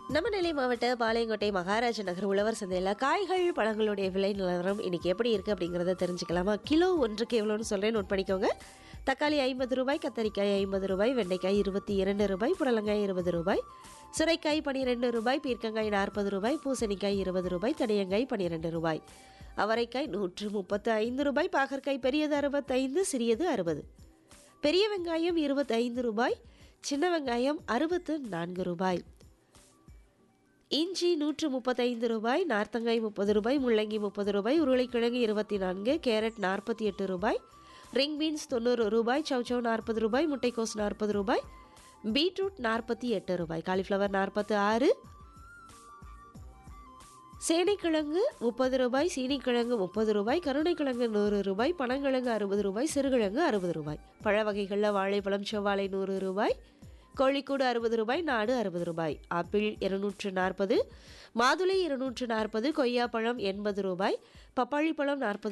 நம்ம நெல்லை மாவட்ட பாளையங்கோட்டை மகாராஜ நகர் உழவர் சந்தையில் காய்கள் பழங்களுடைய விலை நிலவரம் இன்னைக்கு எப்படி இருக்குது அப்படிங்கிறத தெரிஞ்சுக்கலாமா கிலோ ஒன்றுக்கு எவ்வளோன்னு சொல்கிறேன் நோட் பண்ணிக்கோங்க தக்காளி ஐம்பது ரூபாய் கத்தரிக்காய் ஐம்பது ரூபாய் வெண்டைக்காய் இருபத்தி இரண்டு ரூபாய் புடலங்காய் இருபது ரூபாய் சுரைக்காய் பன்னிரெண்டு ரூபாய் பீர்க்கங்காய் நாற்பது ரூபாய் பூசணிக்காய் இருபது ரூபாய் தடியங்காய் பன்னிரெண்டு ரூபாய் அவரைக்காய் நூற்று முப்பத்து ஐந்து ரூபாய் பாகற்காய் பெரியது அறுபத்தைந்து சிறியது அறுபது பெரிய வெங்காயம் இருபத்தைந்து ரூபாய் சின்ன வெங்காயம் அறுபத்து நான்கு ரூபாய் இஞ்சி நூற்று முப்பத்தைந்து ரூபாய் நார்த்தங்காய் முப்பது ரூபாய் முள்ளங்கி முப்பது ரூபாய் உருளைக்கிழங்கு இருபத்தி நான்கு கேரட் நாற்பத்தி எட்டு ரூபாய் ரிங் பீன்ஸ் தொண்ணூறு ரூபாய் சௌச்சௌ நாற்பது ரூபாய் முட்டைக்கோஸ் நாற்பது ரூபாய் பீட்ரூட் நாற்பத்தி எட்டு ரூபாய் காலிஃப்ளவர் நாற்பத்து ஆறு சேனைக்கிழங்கு முப்பது ரூபாய் சீனிக்கிழங்கு முப்பது ரூபாய் கருணைக்கிழங்கு நூறு ரூபாய் பனங்கிழங்கு அறுபது ரூபாய் சிறுகிழங்கு அறுபது ரூபாய் பழ வகைகளில் வாழைப்பழம் செவ்வாழை நூறு ரூபாய் கோழிக்கூடு அறுபது ரூபாய் நாடு அறுபது ரூபாய் ஆப்பிள் இருநூற்று நாற்பது மாதுளை இருநூற்று நாற்பது கொய்யாப்பழம் எண்பது ரூபாய் பப்பாளி பழம் நாற்பது